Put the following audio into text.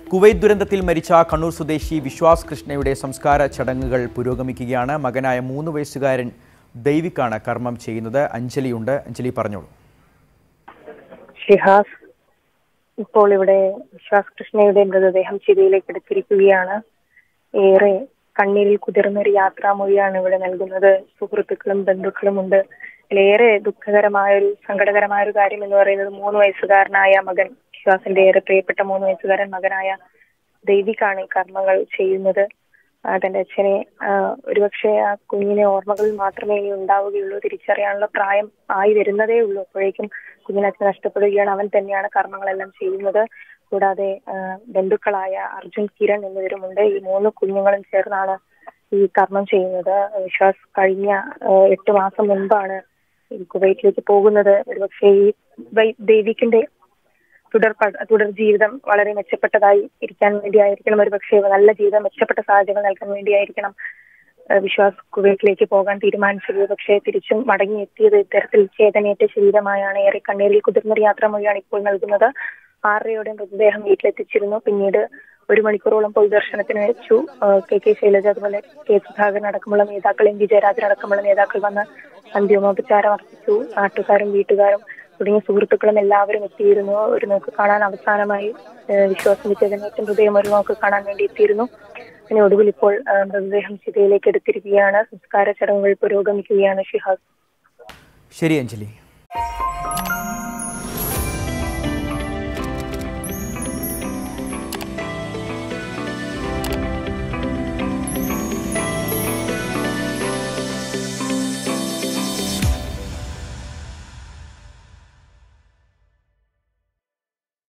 Kuwait ദുരന്തത്തിൽ മരിച്ച കണ്ണൂർ സ്വദേശി വിശ്വാസ് കൃഷ്ണയുടെ സംസ്കാര ചടങ്ങുകൾ പുരോഗമിക്കുകയാണ് മകനായ മൂന്ന് വയസ്സുകാരൻ ദൈവിക്കാണ് കർമ്മം ചെയ്യുന്നത് അഞ്ജലിയുണ്ട് അഞ്ജലി പറഞ്ഞോളൂ ഷിഹാസ് ഇപ്പോൾ ഇവിടെ വിശ്വാസ് കൃഷ്ണയുടെ മൃതദേഹം ചിതയിലേക്ക് എടുത്തിരിക്കുകയാണ് ഏറെ കണ്ണീരിൽ കുതിർന്ന ഒരു യാത്രാമൊഴിയാണ് ഇവിടെ നൽകുന്നത് സുഹൃത്തുക്കളും ബന്ധുക്കളും ഉണ്ട് അതിലേറെ ദുഃഖകരമായ ഒരു സങ്കടകരമായ ഒരു കാര്യം എന്ന് പറയുന്നത് മൂന്ന് വയസ്സുകാരനായ മകൻ വിശ്വാസിന്റെ ഏറെ പ്രിയപ്പെട്ട മൂന്ന് വയസ്സുകാരൻ മകനായ ദൈവിക്കാണ് ഈ കർമ്മങ്ങൾ ചെയ്യുന്നത് ആ, തന്റെ അച്ഛനെ ആ, ഒരുപക്ഷെ ആ കുഞ്ഞിനെ ഓർമ്മകളിൽ മാത്രമേ ഇനി ഉണ്ടാവുകയുള്ളൂ തിരിച്ചറിയാനുള്ള പ്രായം ആയി വരുന്നതേ ഉള്ളൂ അപ്പോഴേക്കും കുഞ്ഞിനെ അച്ഛൻ നഷ്ടപ്പെടുകയാണ് അവൻ തന്നെയാണ് കർമ്മങ്ങളെല്ലാം ചെയ്യുന്നത് കൂടാതെ ആ, ബന്ധുക്കളായ അർജുൻ കിരൺ എന്നിവരുമുണ്ട് ഈ മൂന്ന് കുഞ്ഞുങ്ങളും ചേർന്നാണ് ഈ കർമ്മം ചെയ്യുന്നത് വിശ്വാസ് കഴിഞ്ഞ ആ, എട്ട് മാസം മുൻപാണ് ഈ കുവൈറ്റിലേക്ക് പോകുന്നത് ഒരുപക്ഷെ ഈ വൈ- ദൈവിക്കിന്റെ തുടർ പഠ- തുടർ ജീവിതം വളരെ മെച്ചപ്പെട്ടതായി ഇരിക്കാൻ വേണ്ടിയായിരിക്കണം ഒരു പക്ഷേ നല്ല ജീവിതം മെച്ചപ്പെട്ട സാഹചര്യങ്ങൾ നൽകാൻ വേണ്ടിയായിരിക്കണം ഏഹ് വിശ്വാസ് കുവൈറ്റിലേക്ക് പോകാൻ തീരുമാനിച്ചത് പക്ഷേ തിരിച്ചും മടങ്ങിയെത്തിയത് ഇത്തരത്തിൽ ചേതനയേറ്റ ശരീരമായാണ് ഏറെ കണ്ണീരിൽ കുതിർന്നൊരു യാത്രാമൊഴിയാണ് ഇപ്പോൾ നൽകുന്നത് ആറരയോടെ മൃതദേഹം വീട്ടിലെത്തിച്ചിരുന്നു പിന്നീട് ഒരു മണിക്കൂറോളം പൊതുദർശനത്തിന് വെച്ചു ഏഹ് കെ കെ ശൈലജ അതുപോലെ കെ സുധാകരൻ അടക്കമുള്ള നേതാക്കൾ എം വിജയരാജൻ അടക്കമുള്ള നേതാക്കൾ വന്ന് അന്തിമോപചാരം അർപ്പിച്ചു നാട്ടുകാരും വീട്ടുകാരും തുടങ്ങിയ സുഹൃത്തുക്കളും എല്ലാവരും എത്തിയിരുന്നു ഒരു നോക്ക് കാണാൻ അവസാനമായി ഏഹ് വിശ്വാസം വിച്ഛേദനേറ്റ ഹൃദയം ഒരു നോക്ക് കാണാൻ വേണ്ടി എത്തിയിരുന്നു പിന്നെ ഒടുവിൽ ഇപ്പോൾ ഏഹ് മൃതദേഹം ചിതയിലേക്ക് എടുത്തിരിക്കുകയാണ് സംസ്കാര ചടങ്ങുകൾ പുരോഗമിക്കുകയാണ് ഷിഹാസ് ശരി അഞ്ജലി